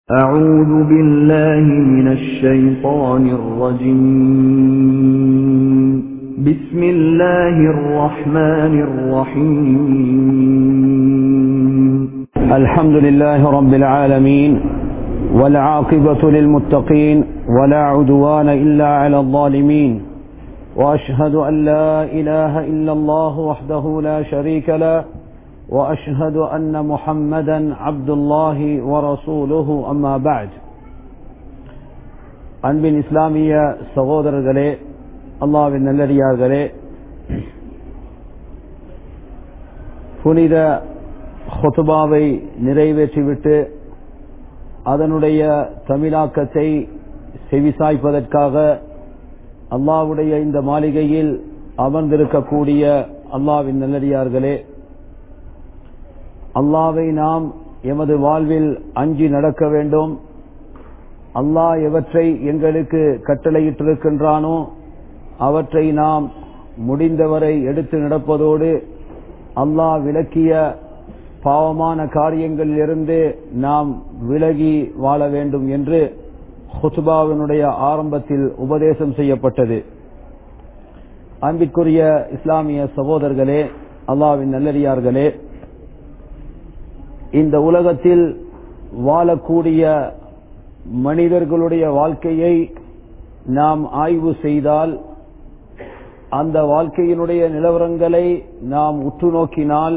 أعوذ بالله من الشيطان الرجيم بسم الله الرحمن الرحيم الحمد لله رب العالمين والعاقبة للمتقين ولا عدوان إلا على الظالمين وأشهد أن لا إله إلا الله وحده لا شريك له وأشهد أن محمدا عبد الله ورسوله أما بعد அன்பின் இஸ்லாமிய சகோதரர்களே அல்லாவின் நல்லடியார்களே புனித ஹொத்துபாவை நிறைவேற்றிவிட்டு அதனுடைய தமிழாக்கத்தை செவிசாய்ப்பதற்காக அல்லாவுடைய இந்த மாளிகையில் அமர்ந்திருக்கக்கூடிய அல்லாவின் நல்லடியார்களே அல்லாவை நாம் எமது வாழ்வில் அஞ்சி நடக்க வேண்டும் அல்லாஹ் எவற்றை எங்களுக்கு கட்டளையிட்டிருக்கின்றானோ அவற்றை நாம் முடிந்தவரை எடுத்து நடப்பதோடு அல்லாஹ் விளக்கிய பாவமான காரியங்களிலிருந்து நாம் விலகி வாழ வேண்டும் என்று ஹுசுபாவினுடைய ஆரம்பத்தில் உபதேசம் செய்யப்பட்டது அன்பிற்குரிய இஸ்லாமிய சகோதரர்களே அல்லாவின் நல்லடியார்களே இந்த உலகத்தில் வாழக்கூடிய மனிதர்களுடைய வாழ்க்கையை நாம் ஆய்வு செய்தால் அந்த வாழ்க்கையினுடைய நிலவரங்களை நாம் உற்று நோக்கினால்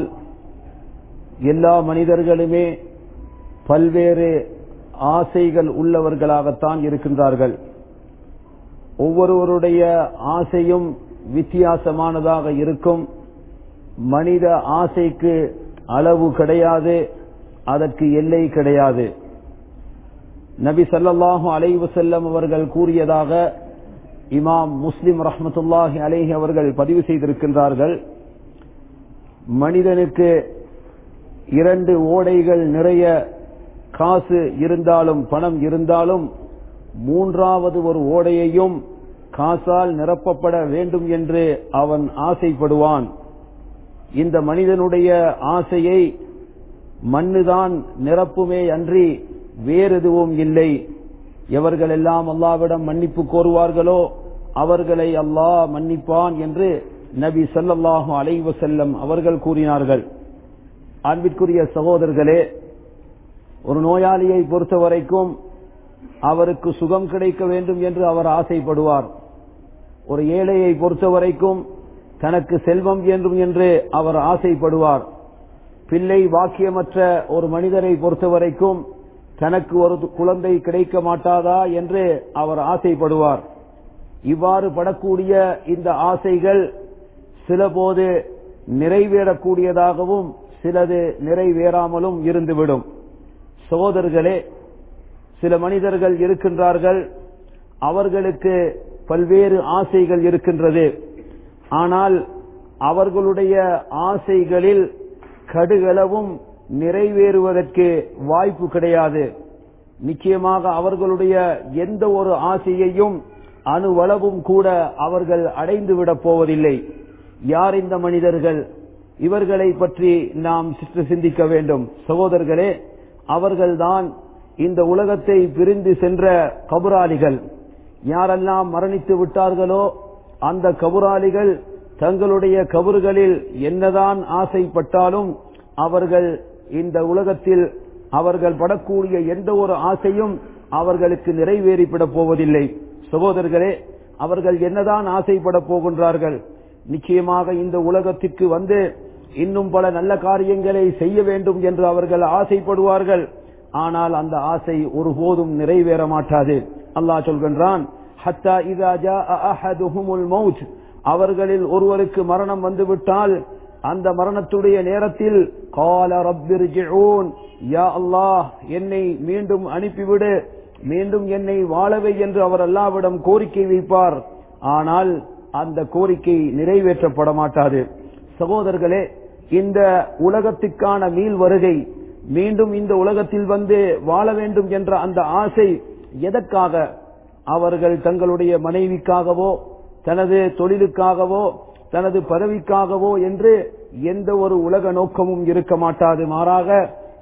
எல்லா மனிதர்களுமே பல்வேறு ஆசைகள் உள்ளவர்களாகத்தான் இருக்கின்றார்கள் ஒவ்வொருவருடைய ஆசையும் வித்தியாசமானதாக இருக்கும் மனித ஆசைக்கு அளவு கிடையாது அதற்கு எல்லை கிடையாது நபி சல்லாஹூ அலைவு செல்லம் அவர்கள் கூறியதாக இமாம் முஸ்லிம் ரஹமத்துல்லாஹி அலேஹி அவர்கள் பதிவு செய்திருக்கின்றார்கள் மனிதனுக்கு இரண்டு ஓடைகள் நிறைய காசு இருந்தாலும் பணம் இருந்தாலும் மூன்றாவது ஒரு ஓடையையும் காசால் நிரப்பப்பட வேண்டும் என்று அவன் ஆசைப்படுவான் இந்த மனிதனுடைய ஆசையை மண்ணுதான் நிரப்புமே அன்றி வேறு எதுவும் இல்லை எவர்கள் எல்லாம் அல்லாவிடம் மன்னிப்பு கோருவார்களோ அவர்களை அல்லாஹ் மன்னிப்பான் என்று நபி சொல்லல்லாஹு அலைவ செல்லம் அவர்கள் கூறினார்கள் அன்பிற்குரிய சகோதரர்களே ஒரு நோயாளியை பொறுத்த வரைக்கும் அவருக்கு சுகம் கிடைக்க வேண்டும் என்று அவர் ஆசைப்படுவார் ஒரு ஏழையை பொறுத்த வரைக்கும் தனக்கு செல்வம் வேண்டும் என்று அவர் ஆசைப்படுவார் பிள்ளை வாக்கியமற்ற ஒரு மனிதரை பொறுத்த வரைக்கும் தனக்கு ஒரு குழந்தை கிடைக்க மாட்டாதா என்று அவர் ஆசைப்படுவார் இவ்வாறு படக்கூடிய இந்த ஆசைகள் சில போது நிறைவேறக்கூடியதாகவும் சிலது நிறைவேறாமலும் இருந்துவிடும் சகோதரர்களே சில மனிதர்கள் இருக்கின்றார்கள் அவர்களுக்கு பல்வேறு ஆசைகள் இருக்கின்றது ஆனால் அவர்களுடைய ஆசைகளில் கடுகளவும் நிறைவேறுவதற்கு வாய்ப்பு கிடையாது நிச்சயமாக அவர்களுடைய எந்த ஒரு ஆசையையும் அணுவளவும் கூட அவர்கள் அடைந்துவிடப் போவதில்லை யார் இந்த மனிதர்கள் இவர்களை பற்றி நாம் சிந்திக்க வேண்டும் சகோதரர்களே அவர்கள்தான் இந்த உலகத்தை பிரிந்து சென்ற கபுராளிகள் யாரெல்லாம் மரணித்து விட்டார்களோ அந்த கபுராளிகள் தங்களுடைய கபறுகளில் என்னதான் ஆசைப்பட்டாலும் அவர்கள் இந்த உலகத்தில் அவர்கள் படக்கூடிய எந்த ஒரு ஆசையும் அவர்களுக்கு நிறைவேறிவிட போவதில்லை சகோதரர்களே அவர்கள் என்னதான் ஆசைப்பட போகின்றார்கள் நிச்சயமாக இந்த உலகத்திற்கு வந்து இன்னும் பல நல்ல காரியங்களை செய்ய வேண்டும் என்று அவர்கள் ஆசைப்படுவார்கள் ஆனால் அந்த ஆசை ஒருபோதும் நிறைவேற மாட்டாது அல்லாஹ் சொல்கின்றான் அவர்களில் ஒருவருக்கு மரணம் வந்துவிட்டால் அந்த மரணத்துடைய நேரத்தில் கால ரப்பிர் யா அல்லாஹ் என்னை மீண்டும் அனுப்பிவிடு மீண்டும் என்னை வாழவை என்று அவர் அல்லாவிடம் கோரிக்கை வைப்பார் ஆனால் அந்த கோரிக்கை நிறைவேற்றப்பட மாட்டாது சகோதரர்களே இந்த உலகத்துக்கான மீள் வருகை மீண்டும் இந்த உலகத்தில் வந்து வாழ வேண்டும் என்ற அந்த ஆசை எதற்காக அவர்கள் தங்களுடைய மனைவிக்காகவோ தனது தொழிலுக்காகவோ தனது பதவிக்காகவோ என்று எந்த ஒரு உலக நோக்கமும் இருக்க மாட்டாது மாறாக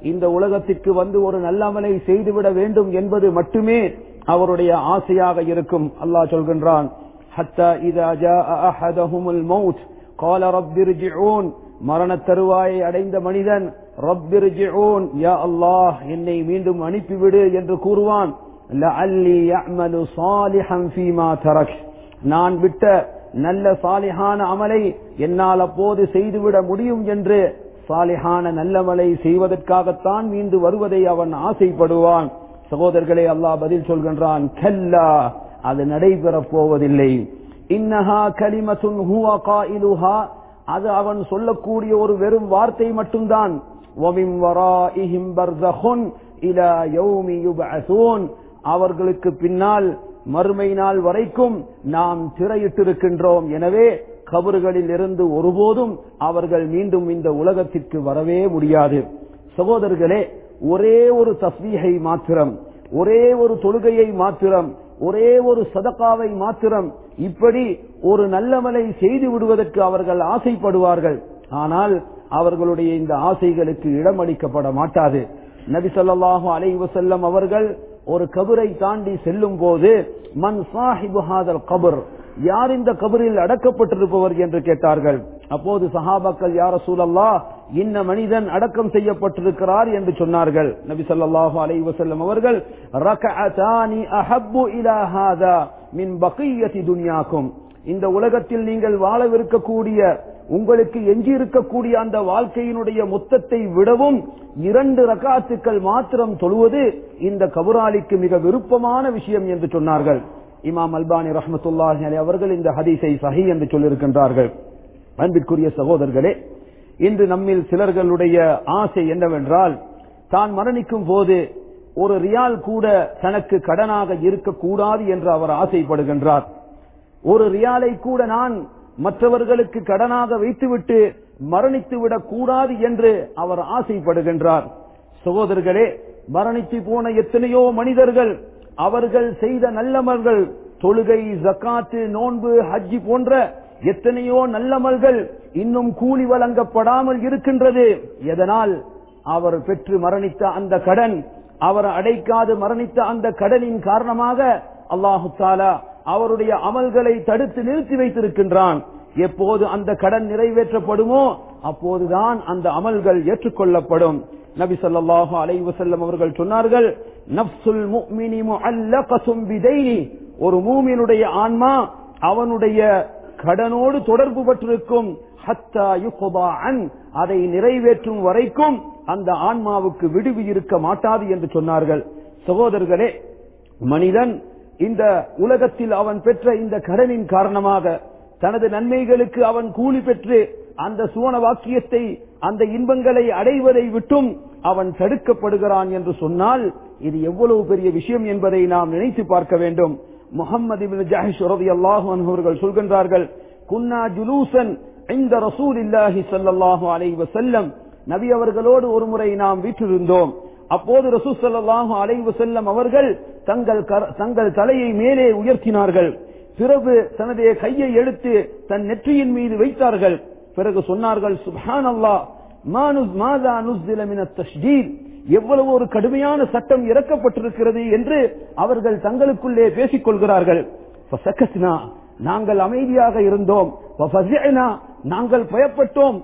இந்த உலகத்திற்கு வந்து ஒரு நல்லமலை செய்துவிட வேண்டும் என்பது மட்டுமே அவருடைய ஆசையாக இருக்கும் அல்லாஹ் சொல்கின்றான் حتى إذا جاء أحدهم الموت قال رب ارجعون மரண தருவாயை அடைந்த மனிதன் ரப்பிர்ஜிஊன் யா அல்லாஹ் என்னை மீண்டும் அனுப்பிவிடு என்று கூறுவான் லஅல்லி யஅமலு சாலிஹன் ஃபீமா தரக் நான் விட்ட நல்ல சாலிஹான அமலை என்னால் அப்போது செய்துவிட முடியும் என்று சாலிஹான நல்லமலை செய்வதற்காகத்தான் மீண்டு வருவதை அவன் ஆசைப்படுவான் சகோதரர்களே அல்லாஹ் பதில் சொல்கின்றான் கல்லா அது நடைபெறப் போவதில்லை இன்னஹா கலிமத்துன் ஹுவ காயிலுஹா அது அவன் சொல்லக்கூடிய ஒரு வெறும் வார்த்தை மட்டும்தான் وَمِنْ وَرَائِهِمْ بَرْزَخٌ إِلَى يَوْمِ يُبْعَثُونَ அவர்களுக்கு பின்னால் மறுமை நாள் வரைக்கும் நாம் திரையிட்டிருக்கின்றோம் எனவே கபறுகளில் இருந்து ஒருபோதும் அவர்கள் மீண்டும் இந்த உலகத்திற்கு வரவே முடியாது சகோதரர்களே ஒரே ஒரு தஸ்வீகை மாத்திரம் ஒரே ஒரு தொழுகையை மாத்திரம் ஒரே ஒரு சதகாவை மாத்திரம் இப்படி ஒரு நல்லமலை செய்து விடுவதற்கு அவர்கள் ஆசைப்படுவார்கள் ஆனால் அவர்களுடைய இந்த ஆசைகளுக்கு இடமளிக்கப்பட மாட்டாது நபி ஸல்லல்லாஹு அலைஹி வஸல்லம் அவர்கள் ஒரு கபரை தாண்டி செல்லும் போது மன் சாஹிபு ஹாதல் கபர் யார் இந்த கபரில் அடக்கப்பட்டிருப்பவர் என்று கேட்டார்கள் அப்போது சஹாபாக்கள் யார சூழல்லா இன்ன மனிதன் அடக்கம் செய்யப்பட்டிருக்கிறார் என்று சொன்னார்கள் நபி ஸல்லல்லாஹு அலைஹி வஸல்லம் அவர்கள் ரகஅதானி அஹப்பு இலா ஹாதா மின் பகியத்தி துன்யாக்கும் இந்த உலகத்தில் நீங்கள் வாழவிருக்கக்கூடிய உங்களுக்கு எஞ்சி இருக்கக்கூடிய அந்த வாழ்க்கையினுடைய மொத்தத்தை விடவும் இரண்டு ரகாத்துக்கள் மாத்திரம் தொழுவது இந்த கபுராலிக்கு மிக விருப்பமான விஷயம் என்று சொன்னார்கள் இமாம் அல்பானி ரஹமத்துல்லாஹி அலைஹி அவர்கள் இந்த ஹதீஸை சஹி என்று சொல்லியிருக்கின்றார்கள் அன்பிற்குரிய சகோதரர்களே இன்று நம்மில் சிலர்களுடைய ஆசை என்னவென்றால் தான் மரணிக்கும் போது ஒரு ரியால் கூட தனக்கு கடனாக இருக்கக்கூடாது என்று அவர் ஆசைப்படுகின்றார் ஒரு ரியாலை கூட நான் மற்றவர்களுக்கு கடனாக வைத்துவிட்டு மரணித்து விடக் கூடாது என்று அவர் ஆசைப்படுகின்றார் சகோதரர்களே மரணித்து போன எத்தனையோ மனிதர்கள் அவர்கள் செய்த நல்லமல்கள் தொழுகை ஜக்காத்து நோன்பு ஹஜ்ஜி போன்ற எத்தனையோ நல்லமல்கள் இன்னும் கூலி வழங்கப்படாமல் இருக்கின்றது எதனால் அவர் பெற்று மரணித்த அந்த கடன் அவர் அடைக்காது மரணித்த அந்த கடனின் காரணமாக அல்லாஹு தாலா அவருடைய அமல்களை தடுத்து நிறுத்தி வைத்திருக்கின்றான் எப்போது அந்த கடன் நிறைவேற்றப்படுமோ அப்போதுதான் அந்த அமல்கள் ஏற்றுக்கொள்ளப்படும் நபி ஸல்லல்லாஹு அலைஹி வஸல்லம் அவர்கள் சொன்னார்கள் நஃப்சுல் முஃமினி முஅல்லகத்தும் பிதைனி ஒரு மூமினுடைய ஆன்மா அவனுடைய கடனோடு தொடர்பு பட்டிருக்கும் ஹத்தா யுக்தா அன் அதை நிறைவேற்றும் வரைக்கும் அந்த ஆன்மாவுக்கு விடுவி இருக்க மாட்டாது என்று சொன்னார்கள் சகோதரர்களே மனிதன் இந்த உலகத்தில் அவன் பெற்ற இந்த கடனின் காரணமாக தனது நன்மைகளுக்கு அவன் கூலி பெற்று அந்த சுவன வாக்கியத்தை அந்த இன்பங்களை அடைவதை விட்டும் அவன் தடுக்கப்படுகிறான் என்று சொன்னால் இது எவ்வளவு பெரிய விஷயம் என்பதை நாம் நினைத்து பார்க்க வேண்டும் முகமது அல்லாஹு அவர்கள் சொல்கின்றார்கள் குன்னா ஜுலூசன் இந்த ரசூல் இல்லாஹி சல்லாஹூ அலை வசல்லம் நபி அவர்களோடு ஒரு முறை நாம் வீற்றிருந்தோம் அப்போது ரசூல் சல்லாஹூ அலை வசல்லம் அவர்கள் தங்கள் தங்கள் தலையை மேலே உயர்த்தினார்கள் பிறகு தனது கையை எடுத்து தன் நெற்றியின் மீது வைத்தார்கள் பிறகு சொன்னார்கள் சுபான் அல்லா மாதா தஷ்டீர் எவ்வளவு ஒரு கடுமையான சட்டம் இறக்கப்பட்டிருக்கிறது என்று அவர்கள் தங்களுக்குள்ளே பேசிக் கொள்கிறார்கள் நாங்கள் அமைதியாக இருந்தோம் நாங்கள் பயப்பட்டோம்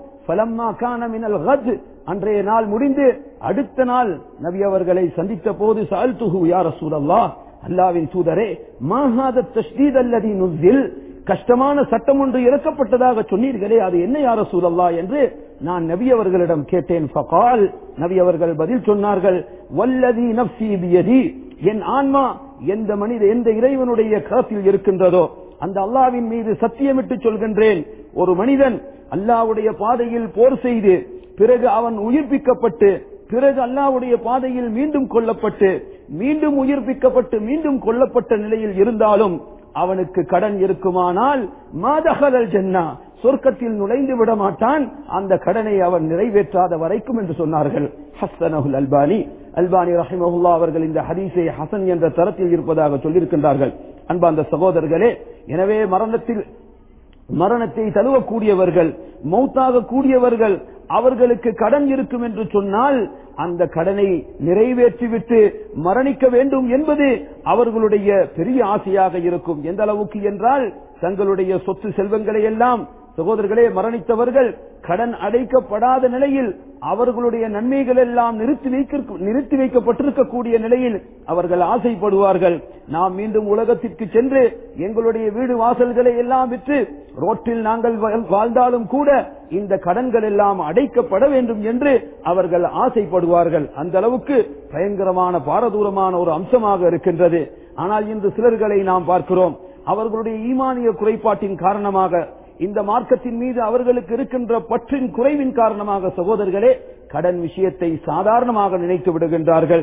அன்றைய நாள் முடிந்து அடுத்த நாள் நபி அவர்களை சந்தித்த போது சால்துஹு யார் சூழல்லா அல்லாவின் தூதரே மாஹாத தஷ்தீத் அல்லதி நுசில் கஷ்டமான சட்டம் ஒன்று இறக்கப்பட்டதாக சொன்னீர்களே அது என்ன யார சூழல்லா என்று நான் நபி அவர்களிடம் கேட்டேன் ஃபகால் நபி அவர்கள் பதில் சொன்னார்கள் வல்லதி நப்சி பியதி என் ஆன்மா எந்த மனித எந்த இறைவனுடைய கரத்தில் இருக்கின்றதோ அந்த அல்லாவின் மீது சத்தியமிட்டு சொல்கின்றேன் ஒரு மனிதன் அல்லாவுடைய பாதையில் போர் செய்து பிறகு அவன் உயிர்ப்பிக்கப்பட்டு பிறகு அல்லாவுடைய பாதையில் மீண்டும் கொல்லப்பட்டு மீண்டும் உயிர்ப்பிக்கப்பட்டு மீண்டும் கொல்லப்பட்ட நிலையில் இருந்தாலும் அவனுக்கு கடன் இருக்குமானால் மாதகலல் ஜன்னா சொர்க்கத்தில் நுழைந்து விட மாட்டான் அந்த கடனை அவன் நிறைவேற்றாத வரைக்கும் என்று சொன்னார்கள் ஹசனகுல் அல்பானி அல்பானி ரஹிமஹுல்லா அவர்கள் இந்த ஹதீஸை ஹசன் என்ற தரத்தில் இருப்பதாக சொல்லியிருக்கின்றார்கள் அன்பா அந்த சகோதரர்களே எனவே மரணத்தில் மரணத்தை தழுவக்கூடியவர்கள் மௌத்தாக கூடியவர்கள் அவர்களுக்கு கடன் இருக்கும் என்று சொன்னால் அந்த கடனை நிறைவேற்றிவிட்டு மரணிக்க வேண்டும் என்பது அவர்களுடைய பெரிய ஆசையாக இருக்கும் எந்த அளவுக்கு என்றால் தங்களுடைய சொத்து செல்வங்களை எல்லாம் சகோதரர்களே மரணித்தவர்கள் கடன் அடைக்கப்படாத நிலையில் அவர்களுடைய நன்மைகள் எல்லாம் நிறுத்தி வைக்க நிறுத்தி வைக்கப்பட்டிருக்கக்கூடிய நிலையில் அவர்கள் ஆசைப்படுவார்கள் நாம் மீண்டும் உலகத்திற்கு சென்று எங்களுடைய வீடு வாசல்களை எல்லாம் விற்று ரோட்டில் நாங்கள் வாழ்- வாழ்ந்தாலும் கூட இந்த கடன்கள் எல்லாம் அடைக்கப்பட வேண்டும் என்று அவர்கள் ஆசைப்படுவார்கள் அந்த அளவுக்கு பயங்கரமான பாரதூரமான ஒரு அம்சமாக இருக்கின்றது ஆனால் இன்று சிலர்களை நாம் பார்க்கிறோம் அவர்களுடைய ஈமானிய குறைபாட்டின் காரணமாக இந்த மார்க்கத்தின் மீது அவர்களுக்கு இருக்கின்ற பற்றின் குறைவின் காரணமாக சகோதரர்களே கடன் விஷயத்தை சாதாரணமாக நினைத்து விடுகின்றார்கள்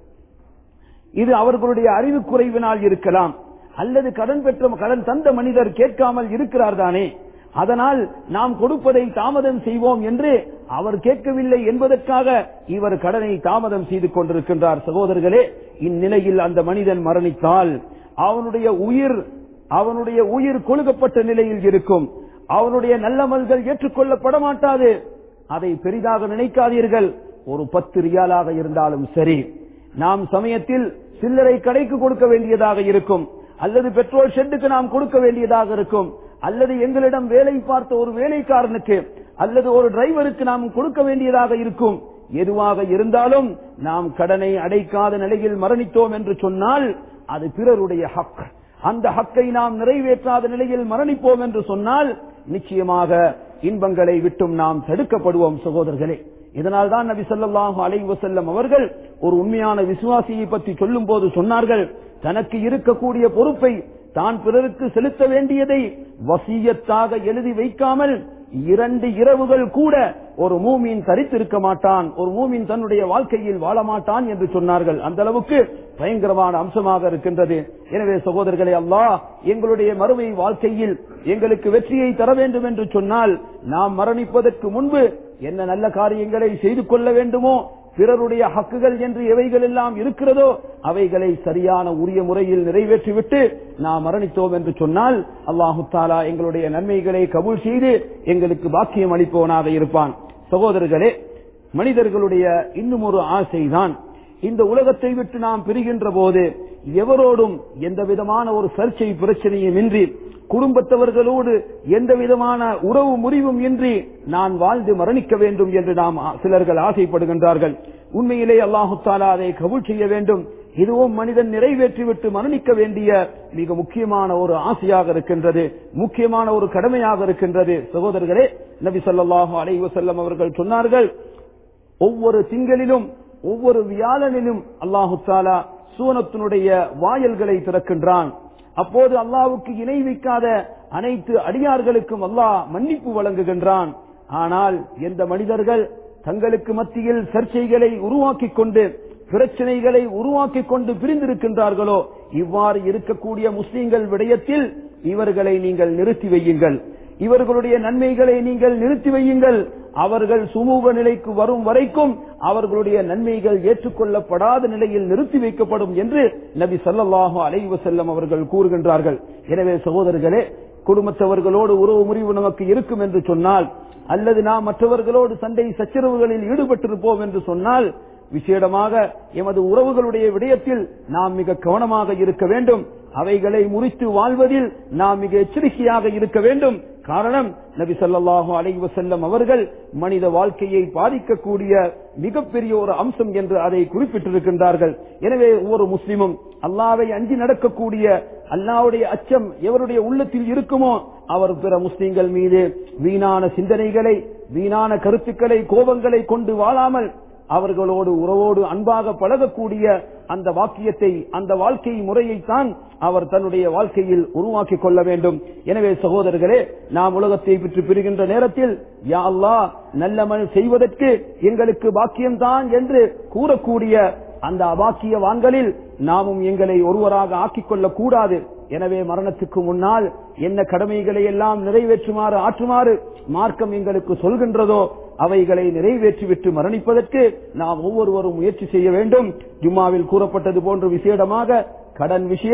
இது அவர்களுடைய அறிவு குறைவினால் இருக்கலாம் அல்லது கடன் பெற்ற கடன் தந்த மனிதர் கேட்காமல் இருக்கிறார் தானே அதனால் நாம் கொடுப்பதை தாமதம் செய்வோம் என்று அவர் கேட்கவில்லை என்பதற்காக இவர் கடனை தாமதம் செய்து கொண்டிருக்கின்றார் சகோதரர்களே இந்நிலையில் அந்த மனிதன் மரணித்தால் அவனுடைய உயிர் அவனுடைய உயிர் கொழுகப்பட்ட நிலையில் இருக்கும் அவனுடைய நல்லமல்கள் ஏற்றுக்கொள்ளப்பட மாட்டாது அதை பெரிதாக நினைக்காதீர்கள் ஒரு பத்து ரியாலாக இருந்தாலும் சரி நாம் சமயத்தில் சில்லறை கடைக்கு கொடுக்க வேண்டியதாக இருக்கும் அல்லது பெட்ரோல் ஷெட்டுக்கு நாம் கொடுக்க வேண்டியதாக இருக்கும் அல்லது எங்களிடம் வேலை பார்த்த ஒரு வேலைக்காரனுக்கு அல்லது ஒரு டிரைவருக்கு நாம் கொடுக்க வேண்டியதாக இருக்கும் எதுவாக இருந்தாலும் நாம் கடனை அடைக்காத நிலையில் மரணித்தோம் என்று சொன்னால் அது பிறருடைய ஹக் அந்த ஹக்கை நாம் நிறைவேற்றாத நிலையில் மரணிப்போம் என்று சொன்னால் நிச்சயமாக இன்பங்களை விட்டும் நாம் தடுக்கப்படுவோம் சகோதரர்களே இதனால் தான் நபி ஸல்லல்லாஹு அலைஹி வஸல்லம் அவர்கள் ஒரு உண்மையான விசுவாசியை பற்றி சொல்லும் போது சொன்னார்கள் தனக்கு இருக்கக்கூடிய பொறுப்பை தான் பிறருக்கு செலுத்த வேண்டியதை வசியத்தாக எழுதி வைக்காமல் இரண்டு இரவுகள் கூட ஒரு மூமின் தரித்திருக்க மாட்டான் ஒரு மூமின் தன்னுடைய வாழ்க்கையில் வாழ மாட்டான் என்று சொன்னார்கள் அந்த அளவுக்கு பயங்கரமான அம்சமாக இருக்கின்றது எனவே சகோதரர்களே அல்லாஹ் எங்களுடைய மறுமை வாழ்க்கையில் எங்களுக்கு வெற்றியை தர வேண்டும் என்று சொன்னால் நாம் மரணிப்பதற்கு முன்பு என்ன நல்ல காரியங்களை செய்து கொள்ள வேண்டுமோ பிறருடைய ஹக்குகள் என்று எவைகள் எல்லாம் இருக்கிறதோ அவைகளை சரியான உரிய முறையில் நிறைவேற்றிவிட்டு நாம் மரணித்தோம் என்று சொன்னால் அல்லாஹு தாலா எங்களுடைய நன்மைகளை கபூல் செய்து எங்களுக்கு பாக்கியம் அளிப்பவனாக இருப்பான் சகோதரர்களே மனிதர்களுடைய இன்னும் ஒரு ஆசைதான் இந்த உலகத்தை விட்டு நாம் பிரிகின்ற போது எவரோடும் எந்த விதமான ஒரு சர்ச்சை பிரச்சனையும் இன்றி குடும்பத்தவர்களோடு எந்த விதமான உறவு முறிவும் இன்றி நான் வாழ்ந்து மரணிக்க வேண்டும் என்று நாம் ஆ- சிலர்கள் ஆசைப்படுகின்றார்கள் உண்மையிலே அல்லாஹு தாலா அதை கபூல் செய்ய வேண்டும் இதுவும் மனிதன் நிறைவேற்றிவிட்டு மரணிக்க வேண்டிய மிக முக்கியமான ஒரு ஆசையாக இருக்கின்றது முக்கியமான ஒரு கடமையாக இருக்கின்றது சகோதரர்களே நபி ஸல்லல்லாஹு அலைஹி வஸல்லம் அவர்கள் சொன்னார்கள் ஒவ்வொரு திங்களிலும் ஒவ்வொரு வியாழனிலும் அல்லாஹு தாலா சூனத்தினுடைய வாயல்களை திறக்கின்றான் அப்போது அல்லாஹ்வுக்கு இணை வைக்காத அனைத்து அடியார்களுக்கும் அல்லாஹ் மன்னிப்பு வழங்குகின்றான் ஆனால் எந்த மனிதர்கள் தங்களுக்கு மத்தியில் சர்ச்சைகளை உருவாக்கிக் கொண்டு பிரச்சனைகளை உருவாக்கிக் கொண்டு பிரிந்திருக்கின்றார்களோ இவ்வாறு இருக்கக்கூடிய முஸ்லிம்கள் விடயத்தில் இவர்களை நீங்கள் நிறுத்தி வையுங்கள் இவர்களுடைய நன்மைகளை நீங்கள் நிறுத்தி வையுங்கள் அவர்கள் சுமூக நிலைக்கு வரும் வரைக்கும் அவர்களுடைய நன்மைகள் ஏற்றுக்கொள்ளப்படாத நிலையில் நிறுத்தி வைக்கப்படும் என்று நபி ஸல்லல்லாஹு அலைஹி வஸல்லம் அவர்கள் கூறுகின்றார்கள் எனவே சகோதரர்களே குடும்பத்தவர்களோடு உறவு முறிவு நமக்கு இருக்கும் என்று சொன்னால் அல்லது நாம் மற்றவர்களோடு சண்டை சச்சரவுகளில் ஈடுபட்டிருப்போம் என்று சொன்னால் விசேடமாக எமது உறவுகளுடைய விடயத்தில் நாம் மிக கவனமாக இருக்க வேண்டும் அவைகளை முறித்து வாழ்வதில் நாம் மிக எச்சரிக்கையாக இருக்க வேண்டும் காரணம் நபி ஸல்லல்லாஹு அலைஹி வஸல்லம் அவர்கள் மனித வாழ்க்கையை பாதிக்கக்கூடிய மிகப்பெரிய ஒரு அம்சம் என்று அதை குறிப்பிட்டிருக்கின்றார்கள் எனவே ஒவ்வொரு முஸ்லிமும் அல்லாவை அஞ்சி நடக்கக்கூடிய அல்லாவுடைய அச்சம் எவருடைய உள்ளத்தில் இருக்குமோ அவர் பிற முஸ்லிம்கள் மீது வீணான சிந்தனைகளை வீணான கருத்துக்களை கோபங்களை கொண்டு வாழாமல் அவர்களோடு உறவோடு அன்பாக பழகக்கூடிய அந்த வாக்கியத்தை அந்த வாழ்க்கை முறையைத்தான் அவர் தன்னுடைய வாழ்க்கையில் உருவாக்கிக் கொள்ள வேண்டும் எனவே சகோதரர்களே நாம் உலகத்தை பெற்று பெறுகின்ற நேரத்தில் யா அல்லாஹ் நல்லமல் செய்வதற்கு எங்களுக்கு பாக்கியம்தான் என்று கூறக்கூடிய அந்த அபாக்கியவான்களில் நாமும் எங்களை ஒருவராக ஆக்கிக் கொள்ளக் கூடாது எனவே மரணத்துக்கு முன்னால் என்ன கடமைகளை எல்லாம் நிறைவேற்றுமாறு ஆற்றுமாறு மார்க்கம் எங்களுக்கு சொல்கின்றதோ அவைகளை நிறைவேற்றிவிட்டு மரணிப்பதற்கு நாம் ஒவ்வொருவரும் முயற்சி செய்ய வேண்டும் ஜும்மாவில் கூறப்பட்டது போன்று விசேடமாக கடன் விஷயம்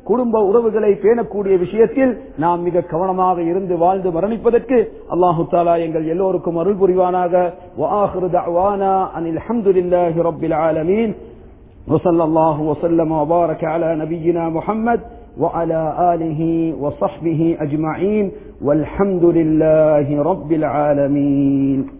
குடும்ப உறவுகளை பேணக்கூடிய விஷயத்தில் நாம் மிக கவனமாக இருந்து வாழ்ந்து மரணிப்பதற்கு அல்லாஹு தாலா எங்கள் எல்லோருக்கும் அருள் புரிவானாக وآخر دعوانا أن الحمد لله رب العالمين وصلى الله وسلم وبارك على نبينا محمد وعلى آله وصحبه أجمعين والحمد لله رب العالمين